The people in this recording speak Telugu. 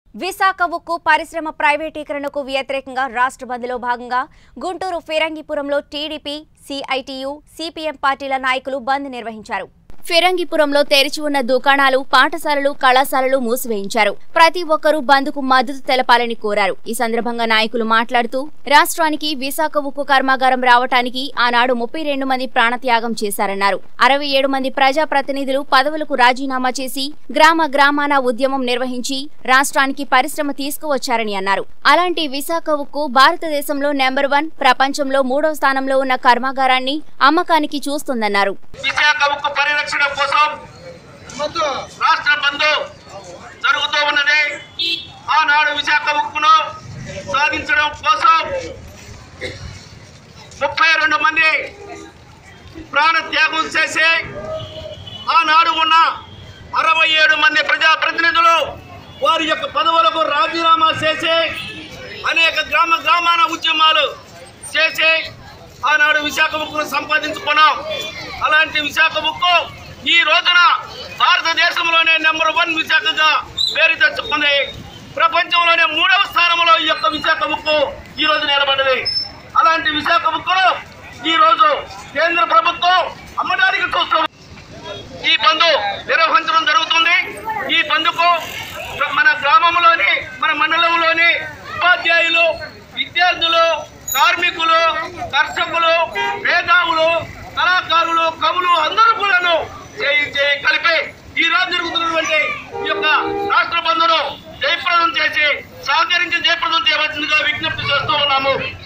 విశాఖ ఉక్కు పరిశ్రమ ప్రైవేటీకరణకు వ్యతిరేకంగా రాష్ట్ర బంద్లో భాగంగా గుంటూరు ఫిరంగిపురంలో టీడీపీ సిఐటియు సిపిఎం పార్టీల నాయకులు బంద్ నిర్వహించారు ఫిరంగిపురంలో తెరిచి ఉన్న దుకాణాలు పాఠశాలలు కళాశాలలు మూసివేయించారు ప్రతి ఒక్కరూ బంద్కు మద్దతు తెలపాలని కోరారు ఈ సందర్భంగా నాయకులు మాట్లాడుతూ రాష్ట్రానికి విశాఖ ఉక్కు కర్మాగారం రావటానికి ఆనాడు ముప్పై రెండు మంది ప్రాణత్యాగం చేశారన్నారు అరవై ఏడు మంది ప్రజాప్రతినిధులు పదవులకు రాజీనామా చేసి గ్రామ గ్రామాన ఉద్యమం నిర్వహించి రాష్ట్రానికి పరిశ్రమ తీసుకువచ్చారని అన్నారు అలాంటి విశాఖ ఉక్కు భారతదేశంలో నెంబర్ వన్ ప్రపంచంలో మూడో స్థానంలో ఉన్న కర్మాగారాన్ని అమ్మకానికి చూస్తుందన్నారు విశాఖ ఉక్కు పరిరక్షణ కోసం రాష్ట్ర బంధు జరుగుతూ ఉన్నది ఆనాడు విశాఖ ఉక్కును సాధించడం కోసం ముప్పై రెండు మంది ప్రాణ త్యాగం చేసి ఆనాడు ఉన్న అరవై ఏడు మంది ప్రజాప్రతినిధులు వారి యొక్క పదవులకు రాజీనామా చేసి అనేక గ్రామ గ్రామాన ఉద్యమాలు చేసి ఆనాడు విశాఖ ఉక్కును సంపాదించుకున్నాం అలాంటి విశాఖ ఉక్కు ఈ రోజున భారతదేశంలోనే నెంబర్ వన్ విశాఖగా పేరు తెచ్చుకుంది ప్రపంచంలోనే మూడవ స్థానంలో ఈ యొక్క విశాఖ ఉక్కు ఈ రోజు నిలబడ్డది అలాంటి విశాఖ ఉక్కును ఈ రోజు కేంద్ర ప్రభుత్వం అమ్మడానికి చూస్తుంది ఈ బంధు నిర్వహించడం జరుగుతుంది ఈ బంధుకు మన గ్రామంలోని మన మండలంలోని ఉపాధ్యాయులు విద్యార్థులు కార్మికులు కర్షకులు మేధావులు కళాకారులు కవులు అందరూ కూడాను చేయి చేయి కలిపి ఈ రోజు జరుగుతున్నటువంటి ఈ యొక్క రాష్ట్ర బంధును జయప్రదం చేసి సహకరించి జయప్రదం చేయవలసిందిగా విజ్ఞప్తి చేస్తూ ఉన్నాము